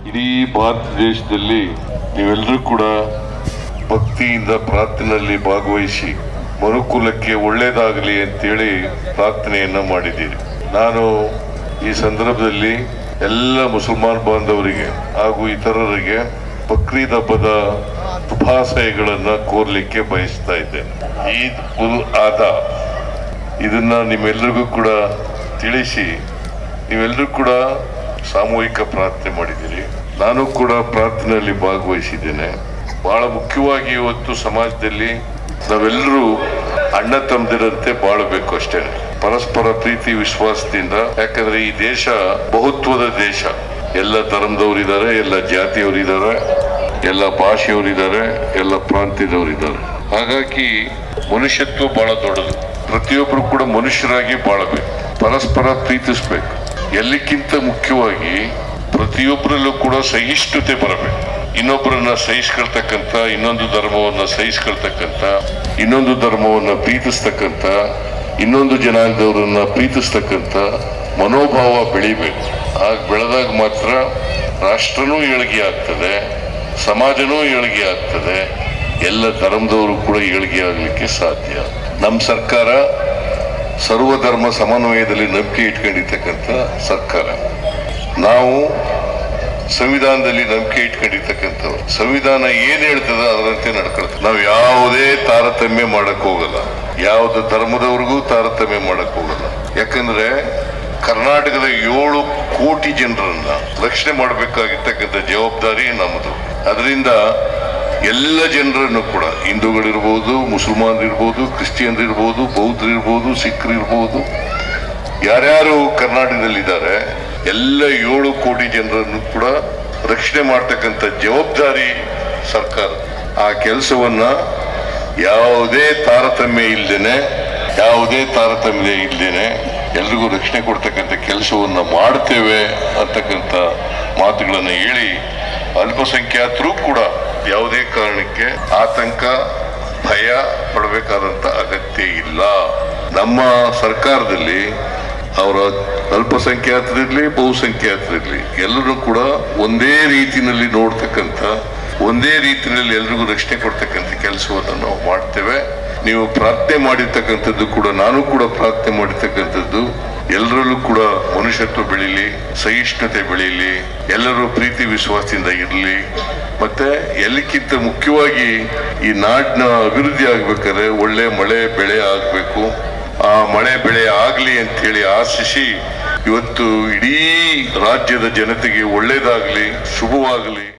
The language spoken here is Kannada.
ಇಡೀ ಭಾರತ ದೇಶದಲ್ಲಿ ನೀವೆಲ್ಲರೂ ಕೂಡ ಭಕ್ತಿಯಿಂದ ಪ್ರಾರ್ಥನೆಯಲ್ಲಿ ಭಾಗವಹಿಸಿ ಮನುಕುಲಕ್ಕೆ ಒಳ್ಳೇದಾಗಲಿ ಅಂತೇಳಿ ಪ್ರಾರ್ಥನೆಯನ್ನ ಮಾಡಿದ್ದೀರಿ ನಾನು ಈ ಸಂದರ್ಭದಲ್ಲಿ ಎಲ್ಲ ಮುಸಲ್ಮಾನ್ ಬಾಂಧವರಿಗೆ ಹಾಗೂ ಇತರರಿಗೆ ಬಕ್ರೀದ್ ಹಬ್ಬದ ಶುಭಾಶಯಗಳನ್ನ ಕೋರ್ಲಿಕ್ಕೆ ಬಯಸ್ತಾ ಇದ್ದೇನೆ ಈದ್ ಉಲ್ ಆದಾ ಇದನ್ನ ನಿಮ್ಮೆಲ್ಲರಿಗೂ ಕೂಡ ತಿಳಿಸಿ ನೀವೆಲ್ಲರೂ ಕೂಡ ಸಾಮೂಹಿಕ ಪ್ರಾರ್ಥನೆ ಮಾಡಿದ್ದೀರಿ ನಾನು ಕೂಡ ಪ್ರಾರ್ಥನೆಯಲ್ಲಿ ಭಾಗವಹಿಸಿದ್ದೇನೆ ಬಹಳ ಮುಖ್ಯವಾಗಿ ಇವತ್ತು ಸಮಾಜದಲ್ಲಿ ನಾವೆಲ್ಲರೂ ಅಣ್ಣ ತಮ್ಮದಿರಂತೆ ಬಾಳಬೇಕು ಅಷ್ಟೇ ಪರಸ್ಪರ ಪ್ರೀತಿ ವಿಶ್ವಾಸದಿಂದ ಯಾಕಂದ್ರೆ ಈ ದೇಶ ಬಹುತ್ವದ ದೇಶ ಎಲ್ಲ ಧರ್ಮದವರಿದ್ದಾರೆ ಎಲ್ಲ ಜಾತಿಯವರಿದ್ದಾರೆ ಎಲ್ಲ ಭಾಷೆಯವರಿದ್ದಾರೆ ಎಲ್ಲ ಪ್ರಾಂತ್ಯದವರಿದ್ದಾರೆ ಹಾಗಾಗಿ ಮನುಷ್ಯತ್ವ ಬಹಳ ದೊಡ್ಡದು ಪ್ರತಿಯೊಬ್ಬರು ಕೂಡ ಮನುಷ್ಯರಾಗಿ ಬಾಳಬೇಕು ಪರಸ್ಪರ ಪ್ರೀತಿಸ್ಬೇಕು ಎಲ್ಲಕ್ಕಿಂತ ಮುಖ್ಯವಾಗಿ ಪ್ರತಿಯೊಬ್ಬರಲ್ಲೂ ಕೂಡ ಸಹಿಷ್ಣುತೆ ಬರಬೇಕು ಇನ್ನೊಬ್ಬರನ್ನ ಸಹಿಸ್ಕೊಳ್ತಕ್ಕಂಥ ಇನ್ನೊಂದು ಧರ್ಮವನ್ನ ಸಹಿಸ್ಕೊಳ್ತಕ್ಕಂಥ ಇನ್ನೊಂದು ಧರ್ಮವನ್ನ ಪ್ರೀತಿಸ್ತಕ್ಕಂಥ ಇನ್ನೊಂದು ಜನಾಂಗದವರನ್ನ ಪ್ರೀತಿಸ್ತಕ್ಕಂಥ ಮನೋಭಾವ ಬೆಳಿಬೇಕು ಆಗ ಬೆಳೆದಾಗ ಮಾತ್ರ ರಾಷ್ಟ್ರನೂ ಏಳಿಗೆ ಆಗ್ತದೆ ಸಮಾಜನೂ ಏಳಿಗೆ ಆಗ್ತದೆ ಎಲ್ಲ ಧರ್ಮದವರು ಕೂಡ ಏಳಿಗೆ ಆಗಲಿಕ್ಕೆ ಸಾಧ್ಯ ನಮ್ಮ ಸರ್ಕಾರ ಸರ್ವಧರ್ಮ ಸಮನ್ವಯದಲ್ಲಿ ನಂಬಿಕೆ ಇಟ್ಕೊಂಡಿರ್ತಕ್ಕಂಥ ಸರ್ಕಾರ ನಾವು ಸಂವಿಧಾನದಲ್ಲಿ ನಂಬಿಕೆ ಇಟ್ಕೊಂಡಿರ್ತಕ್ಕಂಥವ್ರು ಸಂವಿಧಾನ ಏನ್ ಹೇಳ್ತದ ಅದರಂತೆ ನಡ್ಕೊಳ್ತದೆ ನಾವು ಯಾವುದೇ ತಾರತಮ್ಯ ಮಾಡಕ್ ಹೋಗಲ್ಲ ಯಾವ್ದು ಧರ್ಮದವ್ರಿಗೂ ತಾರತಮ್ಯ ಮಾಡಕ್ ಹೋಗಲ್ಲ ಯಾಕಂದ್ರೆ ಕರ್ನಾಟಕದ ಏಳು ಕೋಟಿ ಜನರನ್ನ ರಕ್ಷಣೆ ಮಾಡಬೇಕಾಗಿರ್ತಕ್ಕಂಥ ಜವಾಬ್ದಾರಿ ನಮ್ಮದು ಅದರಿಂದ ಎಲ್ಲ ಜನರನ್ನು ಕೂಡ ಹಿಂದೂಗಳಿರ್ಬೋದು ಮುಸಲ್ಮಾನರಿರ್ಬೋದು ಕ್ರಿಶ್ಚಿಯನ್ರಿರ್ಬೋದು ಬೌದ್ಧರಿರ್ಬೋದು ಸಿಖ್ರಿರ್ಬೋದು ಯಾರ್ಯಾರು ಕರ್ನಾಟಕದಲ್ಲಿದ್ದಾರೆ ಎಲ್ಲ ಏಳು ಕೋಟಿ ಜನರನ್ನು ಕೂಡ ರಕ್ಷಣೆ ಮಾಡ್ತಕ್ಕಂಥ ಜವಾಬ್ದಾರಿ ಸರ್ಕಾರ ಆ ಕೆಲಸವನ್ನ ಯಾವುದೇ ತಾರತಮ್ಯ ಇಲ್ದೇನೆ ಯಾವುದೇ ತಾರತಮ್ಯ ಇಲ್ದೇನೆ ಎಲ್ರಿಗೂ ರಕ್ಷಣೆ ಕೊಡ್ತಕ್ಕಂಥ ಕೆಲಸವನ್ನ ಮಾಡ್ತೇವೆ ಅಂತಕ್ಕಂಥ ಮಾತುಗಳನ್ನು ಹೇಳಿ ಅಲ್ಪಸಂಖ್ಯಾತರು ಕೂಡ ಯಾವುದೇ ಕಾರಣಕ್ಕೆ ಆತಂಕ ಭಯ ಪಡಬೇಕಾದಂತ ಅಗತ್ಯ ಇಲ್ಲ ನಮ್ಮ ಸರ್ಕಾರದಲ್ಲಿ ಅವರ ಅಲ್ಪಸಂಖ್ಯಾತರಿರ್ಲಿ ಬಹುಸಂಖ್ಯಾತರಿರ್ಲಿ ಎಲ್ಲರೂ ಕೂಡ ಒಂದೇ ರೀತಿನಲ್ಲಿ ನೋಡ್ತಕ್ಕಂಥ ಒಂದೇ ರೀತಿಯಲ್ಲಿ ಎಲ್ರಿಗೂ ರಕ್ಷಣೆ ಕೊಡ್ತಕ್ಕಂಥ ಕೆಲಸವನ್ನು ನಾವು ಮಾಡ್ತೇವೆ ನೀವು ಪ್ರಾರ್ಥನೆ ಮಾಡಿರ್ತಕ್ಕಂಥದ್ದು ಕೂಡ ನಾನು ಕೂಡ ಪ್ರಾರ್ಥನೆ ಮಾಡಿರ್ತಕ್ಕಂಥದ್ದು ಎಲ್ಲರಲ್ಲೂ ಕೂಡ ಮನುಷ್ಯತ್ವ ಬೆಳೀಲಿ ಸಹಿಷ್ಣುತೆ ಬೆಳೀಲಿ ಎಲ್ಲರೂ ಪ್ರೀತಿ ವಿಶ್ವಾಸದಿಂದ ಇರಲಿ ಮತ್ತೆ ಎಲ್ಲಕ್ಕಿಂತ ಮುಖ್ಯವಾಗಿ ಈ ನಾಡಿನ ಅಭಿವೃದ್ಧಿ ಆಗ್ಬೇಕಾದ್ರೆ ಒಳ್ಳೆ ಮಳೆ ಬೆಳೆ ಆಗ್ಬೇಕು ಆ ಮಳೆ ಬೆಳೆ ಆಗ್ಲಿ ಅಂತ ಹೇಳಿ ಆಶಿಸಿ ಇವತ್ತು ಇಡೀ ರಾಜ್ಯದ ಜನತೆಗೆ ಒಳ್ಳೇದಾಗ್ಲಿ ಶುಭವಾಗಲಿ